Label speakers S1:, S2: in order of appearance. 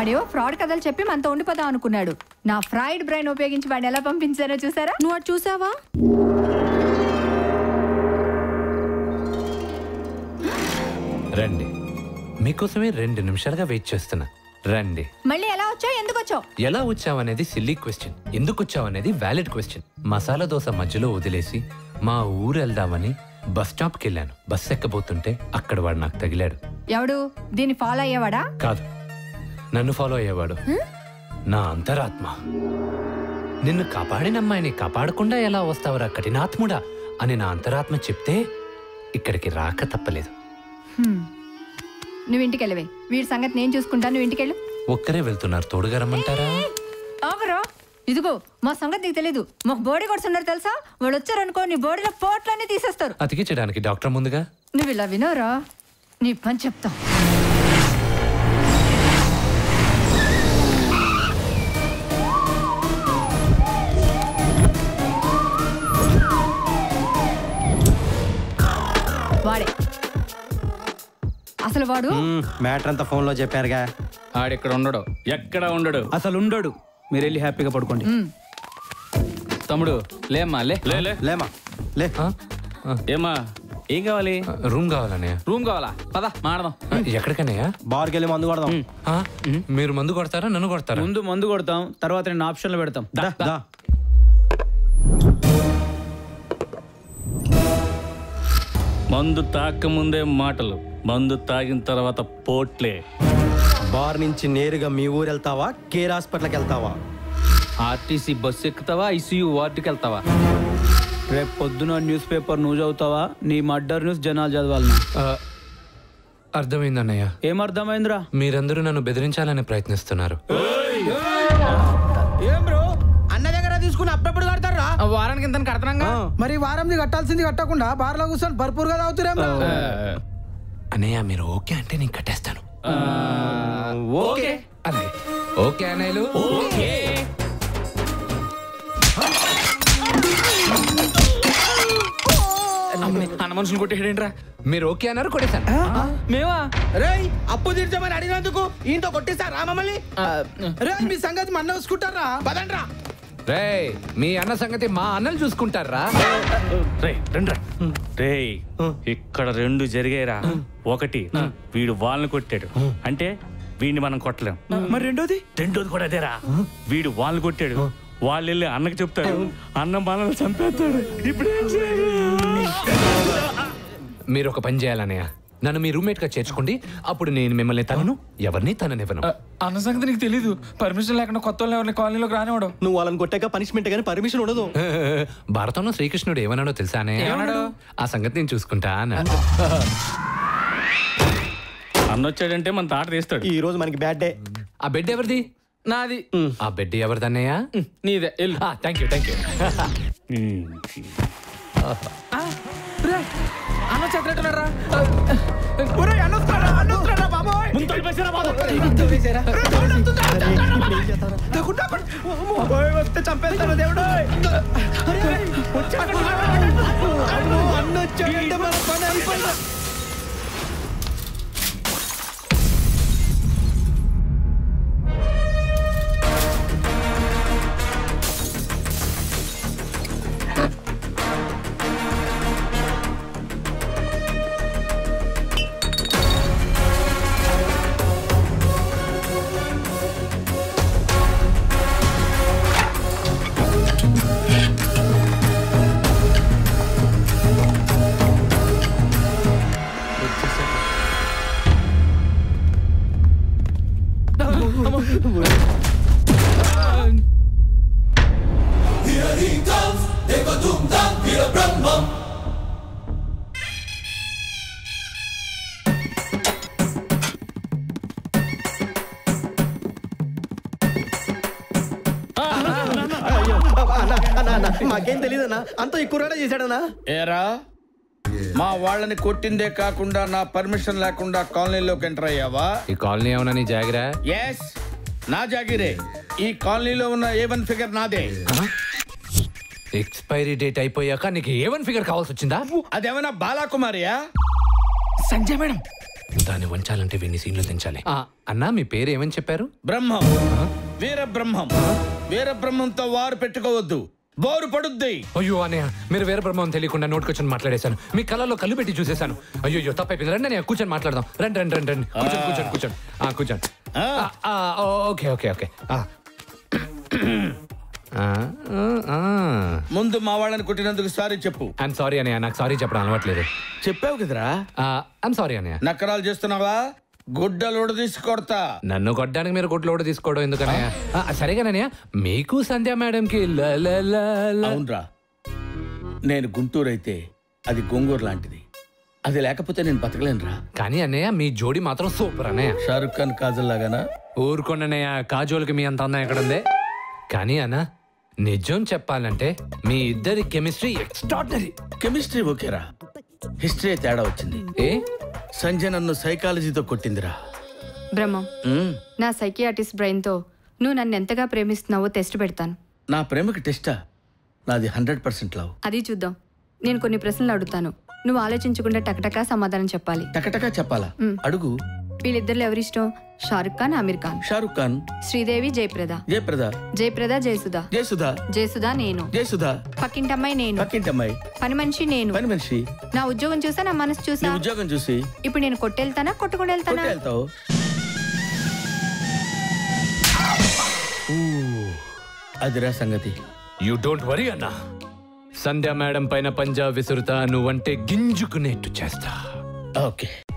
S1: వాడేవో fraud కథలు చెప్పి మనతో ఉండిపోదాం అనుకున్నాడు నా ఫ్రైడ్ బ్రెయిన్ ఉపయోగించి వాడిని ఎలా పంపించారో చూసారా
S2: నువ్వు అటు చూసావా
S3: రండి మీకోసమే రెండు నిమిషాలుగా వెయిట్ చేస్తున్నా రండి
S1: మళ్ళీ ఎలా వచ్చావు ఎందుకు వచ్చావు
S3: ఎలా వచ్చావనేది సిల్లీ క్వశ్చన్ ఎందుకు వచ్చావనేది వ్యాలిడ్ క్వశ్చన్ మసాలా దోశ మధ్యలో వదిలేసి మా ఊరు వెళ్దామని బస్ స్టాప్కి వెళ్ళాను బస్ ఎక్కబోతుంటే అక్కడ వాడు నాకు తగిలాడు
S1: ఎవడు దీన్ని ఫాలో అయ్యేవాడా
S3: కాదు నన్ను ఫాలో అయ్యేవాడు నా అంతరాత్మ నిన్ను కాపాడిన అమ్మాయిని కాపాడకుండా ఎలా వస్తావురా కఠినాత్ముడా అని నా అంతరాత్మ చెప్తే ఇక్కడికి రాక తప్పలేదు
S1: హ్మ్. నువ్వు ఇంటికి వెళ్ళవే వీడి సంగతి నేను చూసుకుంటాను నువ్వు ఇంటికి వెళ్ళు
S3: ఒక్కరే వెళ్తున్నారు తోడుగా రమ్మంటారా
S1: ఆగరా ఇదిగో మా సంగతి నీకు తెలీదు మాకు బోడీ కొడుతున్నారు తెలుసా వాళ్ళు వచ్చారనుకో నీ బోడీలో పోట్లన్నీ తీసేస్తారు
S3: అతికించడానికి డాక్టర్ ముందుగా
S1: నువ్వు ఇలా వినోరా నీ పని చెప్తా వాడే అసలు వాడు
S4: మ్యాటర్ అంతా ఫోన్ లో చెప్పారుగా
S5: ఆడిక్కడ ఉండడు ఎక్కడ ఉండడు
S6: అసలు ఉండడు మీరు వెళ్ళి హ్యాపీగా పడుకోండి
S1: ఉమ్,
S5: తమ్ముడు లేమ్మా లే లే లే
S4: లేమా లే
S3: ఆ? ఆ,
S5: ఏమ్మా ఏం కావాలి
S3: రూమ్ కావాలన్నయ్య
S5: రూమ్ కావాలా పద మాడదాం
S3: ఆ, ఎక్కడికన్నయ్య
S4: బార్కి వెళ్ళి మందు కొడదాం
S3: ఆ? మీరు మందు కొడతారా నన్ను కొడతారా
S6: ముందు మందు కొడతాం తర్వాత నేను ఆప్షన్లు పెడతాం
S4: దా, దా.
S5: మందు తాకముందే మాటలు మందు తాగిన తర్వాత పోట్లే
S4: బార్ నుంచి నేరుగా మీ ఊరు వెళ్తావా కేర్ హాస్పిటల్కి వెళ్తావా
S5: ఆర్టీసీ బస్సు ఎక్కుతావా ఐసీయూ వార్డుకి వెళ్తావా
S6: రేపు పొద్దున న్యూస్ పేపర్ నువ్వు చదువుతావా నీ మర్డర్ న్యూస్ జనాలు చదవాలనా
S3: ఆ, అర్థమైందన్నయ్య
S6: ఏం అర్థమైందిరా
S3: మీరందరూ నన్ను బెదిరించాలని ప్రయత్నిస్తున్నారు
S7: ఏం బ్రో అన్న దగ్గర తీసుకుని అప్పుడప్పుడు కడతారా
S5: వారానికి ఇంత కడతానంగా
S7: మరి వారంది కట్టాల్సింది కట్టకుండా బార్లో కూర్చొని భర్పూర్గా తాగుతురేం బ్రో
S3: అన్నయ్య మీరు ఓకే అంటే నేను కట్టేస్తాను
S4: ఓకే
S3: అలాగే ఓకే అన్నయ్యలు
S5: అన్న మనుషులు కొట్టేయడేంట్రా
S3: మీరు ఓకే అన్నారు కొట్టేశాను
S5: మేమా
S7: రేయ్ అప్పు తీర్చమని అడిగినందుకు ఈయనతో కొట్టిస్తారా మమ్మల్ని రే మీ సంగతి మన చూసుకుంటారా పదండ్రా
S3: రే మీ అన్న సంగతి మా అన్నలు చూసుకుంటారా
S5: రే రండ్రా రే ఇక్కడ రెండు జరిగాయిరా ఒకటి వీడు వాళ్ళని కొట్టాడు అంటే వీడిని మనం కొట్టలేం
S6: మరి రెండోది
S5: రెండోది కూడా అదేరా వీడు వాళ్ళని కొట్టాడు వాళ్ళు వెళ్ళి అన్నకి చెప్తాడు అన్న మనల్ని చంపేస్తాడు ఇప్పుడు ఏం చేయాలి?
S3: మీరు ఒక పని చేయాలన్నయ్య నన్ను మీ రూమ్మేట్ గా చేర్చుకోండి అప్పుడు నేను మిమ్మల్ని తనను ఎవరిని తననివ్వను
S8: అన్న సంగతి నీకు తెలీదు పర్మిషన్ లేకుండా కొత్త వాళ్ళని ఎవరిని కాలనీలోకి రానివాడు
S4: నువ్వు వాళ్ళని కొట్టాక పనిష్మెంట్ కానీ పర్మిషన్ ఉండదు
S3: భారతంలో శ్రీకృష్ణుడు ఏమన్నాడో తెలుసానే ఆ సంగతి నేను చూసుకుంటా అన్నాడు
S5: అన్న వచ్చాడంటే మన తాట తీస్తాడు
S4: ఈ రోజు మనకి బ్యాడ్ డే
S3: ఆ బెడ్ ఎవరిది
S8: నాది
S3: ఆ బెడ్ ఎవరిదన్నయ్య
S8: నీదే వెళ్ళు
S3: థ్యాంక్ యూ థ్యాంక్ యూ
S8: అన్న చెప్పినట్టున్నారా
S7: వస్తే చంపేస్తాను దేవుడు అన్న వచ్చాడంటే మన పని అయిపోయింది
S4: అయ్యో, అన్న, అన్న, అన్న, మాకేం తెలియదన్నా అంత ఎక్కువ చేశాడన్నా
S9: ఏరా మా వాళ్ళని కొట్టిందే కాకుండా నా పర్మిషన్ లేకుండా కాలనీలోకి ఎంటర్ అయ్యావా
S3: ఈ కాలనీ ఏమన్నా నీ జాగిరా
S9: ఎస్ నా జాగిరే ఈ కాలనీలో ఉన్న ఏ వన్ ఫిగర్ నాదే
S3: ఎక్స్పైరీ డేట్ అయిపోయాక నీకు ఏ వన్ ఫిగర్ కావాల్సి వచ్చిందా
S9: అదేమైనా బాలాకుమారియా
S8: సంజయ్ మేడం
S3: దాన్ని వంచాలంటే వీడిని సీన్లు దించాలి ఆ, అన్నా మీ పేరు ఏమని చెప్పారు
S9: బ్రహ్మం వీర బ్రహ్మం వీర బ్రహ్మంతో వారు పెట్టుకోవద్దు బోరు పడుద్ది
S3: అయ్యో అన్నయ్య మీరు వేరే బ్రహ్మం తెలియకుండా నోటుకొచ్చి మాట్లాడేశాను మీ కళ్ళలో కళ్ళు పెట్టి చూసేశాను అయ్యో అయ్యో తప్పైపోయింది రండి అన్నయ్య కూర్చొని మాట్లాడదాం రండి రండి రండి రండి కూర్చోండి కూర్చోండి కూర్చోండి ఆ, కూర్చోండి
S9: ఆ.
S3: ఆ, ఆ, ఓ, ఓకే ఓకే ఓకే ఆ. ఆ, ఆ, ఆ.
S9: ముందు మా వాళ్ళని కొట్టినందుకు సారీ చెప్పు
S3: ఐఎమ్ సారీ అన్నయ్య నాకు సారీ చెప్పడం అలవాట్లేదు
S9: చెప్పావు కదరా
S3: ఐఎమ్ సారీ అన్నయ్య
S9: నక్కరాలు చేస్తున్నావా గుడ్డలోడు తీసి కొడతా
S3: నన్ను కొట్టడానికి మీరు గుడ్లు కూడా తీసుకోవడం ఎందుకనయ్య ఆ, సరేగానయ్య మీకు సంధ్య మేడంకి ల ల ల ల.
S9: అవునరా నేను గుంటూరు అయితే అది గోంగూరు లాంటిది అది లేకపోతే నేను బతకలేనురా
S3: కానీ అన్నయ్య మీ జోడి మాత్రం సూపర్ అన్నయ్య
S9: షారుఖ్ ఖాన్ కాజల్ లాగానా
S3: ఊరుకోండినయ్య కాజోల్కి మీ అంత అందం ఎక్కడుంది కానీ అన్న నిజం చెప్పాలంటే మీ ఇద్దరి కెమిస్ట్రీ ఎక్స్ట్రాడినరీ
S9: కెమిస్ట్రీ ఓకేరా హిస్టరీ తేడా వచ్చింది
S3: ఏ
S9: సంజయ్ నన్ను సైకాలజీతో కొట్టిందిరా
S2: బ్రహ్మం
S9: మ్మ్.
S2: నా సైకియాటిస్ట్ బ్రెయిన్తో నువ్వు నన్ను ఎంతగా ప్రేమిస్తున్నావో టెస్ట్ పెడతాను
S9: నా ప్రేమకి టెస్టా నాది హండ్రెడ్ పర్సెంట్ లవ్
S2: అది చూద్దాం నేను కొన్ని ప్రశ్నలు అడుగుతాను నువ్వు ఆలోచించకుండా టకటకా సమాధానం చెప్పాలి
S9: టకటకా చెప్పాలా అడుగు
S2: వీళ్ళిద్దరిలో ఎవరిష్టం షారుఖ్ ఖాన్ అమీర్ ఖాన్
S9: షారుఖ్ ఖాన్
S2: శ్రీదేవి జయప్రద
S9: జయప్రద
S2: జయప్రద జయసుధ
S9: జయసుధా
S2: జయసుధ నేను
S9: జయసుధా
S2: పక్కింటమ్మాయి నేను
S9: పక్కింటమ్మాయి
S2: పని మనిషి నేను
S9: పని మనిషి
S2: నా ఉద్యోగం చూసా నా మనసు
S9: నీ
S2: చూసా
S9: ఉద్యోగం చూసి
S2: ఇప్పుడు నేను కొట్టెళ్తానా కొట్టుకుని
S9: కొట్టి
S2: వెళ్తానా
S9: వెళ్తావు ఊ, అదిరా సంగతి
S3: యూ డోంట్ వరీ అన్న సంధ్య మేడం పైన పంజా విసురుతా నువ్వంటే గింజుకునేట్టు చేస్తా
S9: ఓకే